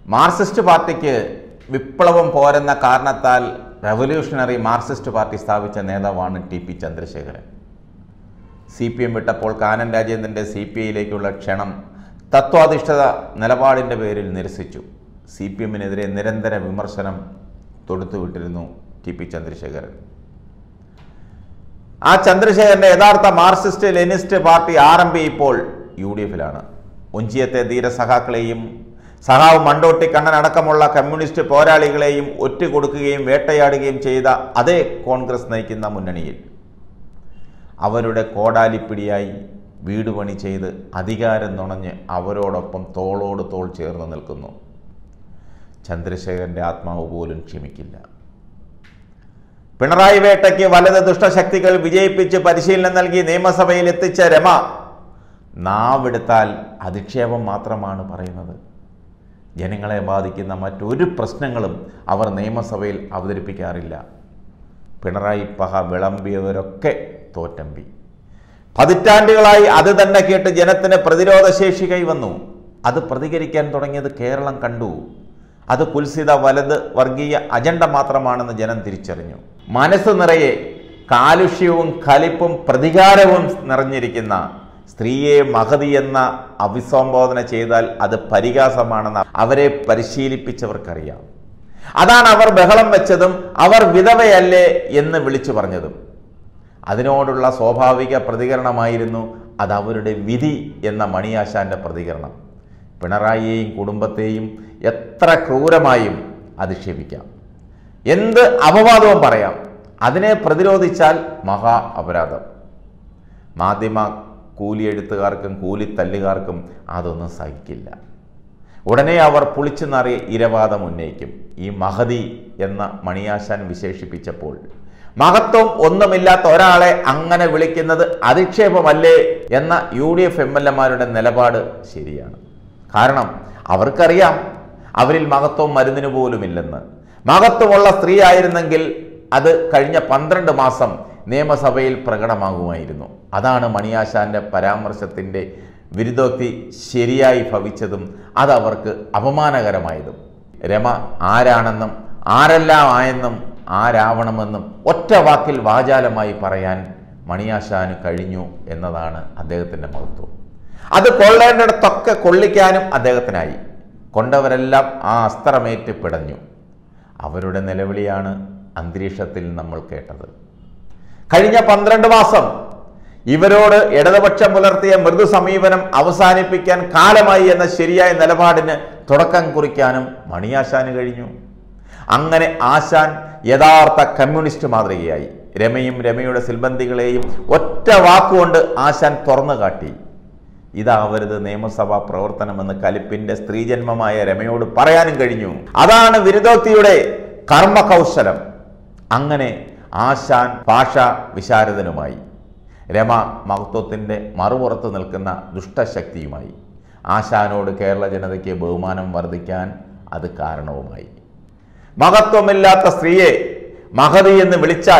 Marxist പാർട്ടിക്ക് വിപ്ലവം പോരെന്ന കാരണത്താൽ റവല്യൂഷണറി മാർക്സിസ്റ്റ് പാർട്ടി സ്ഥാപിച്ച നേതാവാണ് T P Chandrasekharan C P M വിട്ടപ്പോൾ കാനൻ രാജേന്ദ്രൻ്റെ സി പി ഐയിലേക്കുള്ള ക്ഷണം തത്വാധിഷ്ഠിത നിലപാടിൻ്റെ പേരിൽ നിരസിച്ചു സി പി എമ്മിനെതിരെ നിരന്തര വിമർശനം തൊടുത്തുവിട്ടിരുന്നു ടി പി ചന്ദ്രശേഖരൻ ആ ചന്ദ്രശേഖരൻ്റെ യഥാർത്ഥ Marxist Leninist party R M P ഇപ്പോൾ യു ഡി എഫിലാണ് ഒഞ്ചിയത്തെ ധീരസഖാക്കളെയും സഖാവ് മണ്ടോട്ടി കണ്ണൻ അടക്കമുള്ള കമ്മ്യൂണിസ്റ്റ് പോരാളികളെയും ഒറ്റുകൊടുക്കുകയും വേട്ടയാടുകയും ചെയ്ത അതേ കോൺഗ്രസ് നയിക്കുന്ന മുന്നണിയിൽ അവരുടെ കോടാലിപ്പിടിയായി വീട് പണി ചെയ്ത് അധികാരം നുണഞ്ഞ് അവരോടൊപ്പം തോളോട് തോൾ ചേർന്ന് നിൽക്കുന്നു ചന്ദ്രശേഖരൻ്റെ ആത്മാവ് പോലും ക്ഷമിക്കില്ല പിണറായി വേട്ടയ്ക്ക് വലത് ദുഷ്ടശക്തികൾ വിജയിപ്പിച്ച് പരിശീലനം നൽകി നിയമസഭയിൽ എത്തിച്ച രമ നാവെടുത്താൽ അധിക്ഷേപം മാത്രമാണ് പറയുന്നത് ജനങ്ങളെ ബാധിക്കുന്ന മറ്റൊരു പ്രശ്നങ്ങളും അവർ നിയമസഭയിൽ അവതരിപ്പിക്കാറില്ല പിണറായി പഹ വിളമ്പിയവരൊക്കെ തോറ്റമ്പി പതിറ്റാണ്ടുകളായി അത് തന്നെ കേട്ട് ജനത്തിന് പ്രതിരോധശേഷി കൈവന്നു അത് പ്രതികരിക്കാൻ തുടങ്ങിയത് കേരളം കണ്ടു അത് കുൽസിത വലത് വർഗീയ അജണ്ട മാത്രമാണെന്ന് ജനം തിരിച്ചറിഞ്ഞു മനസ്സ് നിറയെ കാലുഷ്യവും കലിപ്പും പ്രതികാരവും നിറഞ്ഞിരിക്കുന്ന സ്ത്രീയെ മഹതി എന്ന അഭിസംബോധന ചെയ്താൽ അത് പരിഹാസമാണെന്ന് അവരെ പരിശീലിപ്പിച്ചവർക്കറിയാം അതാണ് അവർ ബഹളം വെച്ചതും അവർ വിധവയല്ലേ എന്ന് വിളിച്ചു പറഞ്ഞതും അതിനോടുള്ള സ്വാഭാവിക പ്രതികരണമായിരുന്നു അത് അവരുടെ വിധി എന്ന മണിയാശാന്റെ പ്രതികരണം പിണറായിയെയും കുടുംബത്തെയും എത്ര ക്രൂരമായും അധിക്ഷേപിക്കാം എന്ത് അപവാദവും പറയാം അതിനെ പ്രതിരോധിച്ചാൽ മഹാ അപരാധം മാധ്യമ കൂലിയെഴുത്തുകാർക്കും കൂലിത്തല്ലുകാർക്കും അതൊന്നും സഹിക്കില്ല ഉടനെ അവർ പുളിച്ചു നാറി ഇരവാദം ഉന്നയിക്കും ഈ മഹതി എന്ന മണിയാശാൻ വിശേഷിപ്പിച്ചപ്പോൾ മഹത്വം ഒന്നുമില്ലാത്ത ഒരാളെ അങ്ങനെ വിളിക്കുന്നത് അധിക്ഷേപമല്ലേ എന്ന U D F M L എമാരുടെ നിലപാട് ശരിയാണ് കാരണം അവർക്കറിയാം അവരിൽ മഹത്വം മരുന്നിന് പോലുമില്ലെന്ന് മഹത്വമുള്ള സ്ത്രീ ആയിരുന്നെങ്കിൽ അത് കഴിഞ്ഞ പന്ത്രണ്ട് മാസം നിയമസഭയിൽ പ്രകടമാകുമായിരുന്നു അതാണ് മണിയാശാന്റെ പരാമർശത്തിൻ്റെ വിരുദ്ധോക്തി ശരിയായി ഭവിച്ചതും അത് അവർക്ക് അപമാനകരമായതും രമ ആരാണെന്നും ആരെല്ലാം ആയെന്നും ആരാവണമെന്നും ഒറ്റ വാക്കിൽ വാചാലമായി പറയാൻ മണിയാശാന് കഴിഞ്ഞു എന്നതാണ് അദ്ദേഹത്തിൻ്റെ മഹത്വം അത് കൊള്ളേണ്ടിടത്തൊക്കെ കൊള്ളിക്കാനും അദ്ദേഹത്തിനായി കൊണ്ടവരെല്ലാം ആ അസ്ത്രമേറ്റ് പിടഞ്ഞു അവരുടെ നിലവിളിയാണ് അന്തരീക്ഷത്തിൽ നമ്മൾ കേട്ടത് കഴിഞ്ഞ പന്ത്രണ്ട് മാസം ഇവരോട് ഇടതുപക്ഷം പുലർത്തിയ മൃദു സമീപനം അവസാനിപ്പിക്കാൻ കാലമായി എന്ന ശരിയായ നിലപാടിന് തുടക്കം കുറിക്കാനും മണിയാശാന് കഴിഞ്ഞു അങ്ങനെ ആശാൻ യഥാർത്ഥ കമ്മ്യൂണിസ്റ്റ് മാതൃകയായി രമയും രമയുടെ സിൽബന്ധികളെയും ഒറ്റ വാക്കുകൊണ്ട് ആശാൻ തുറന്നു കാട്ടി ഇതാവരുത് നിയമസഭാ പ്രവർത്തനമെന്ന് കലിപ്പിന്റെ സ്ത്രീജന്മമായ രമയോട് പറയാനും കഴിഞ്ഞു അതാണ് വിരുദ്ധോക്തിയുടെ കർമ്മകൗശലം അങ്ങനെ ആശാൻ ഭാഷ വിശാരദനുമായി രമ മഹത്വത്തിൻ്റെ മറുപുറത്ത് നിൽക്കുന്ന ദുഷ്ടശക്തിയുമായി ആശാനോട് കേരള ജനതയ്ക്ക് ബഹുമാനം വർദ്ധിക്കാൻ അത് കാരണവുമായി മഹത്വമില്ലാത്ത സ്ത്രീയെ മഹതി എന്ന് വിളിച്ചാൽ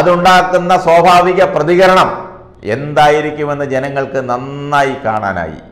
അതുണ്ടാക്കുന്ന സ്വാഭാവിക പ്രതികരണം എന്തായിരിക്കുമെന്ന് ജനങ്ങൾക്ക് നന്നായി കാണാനായി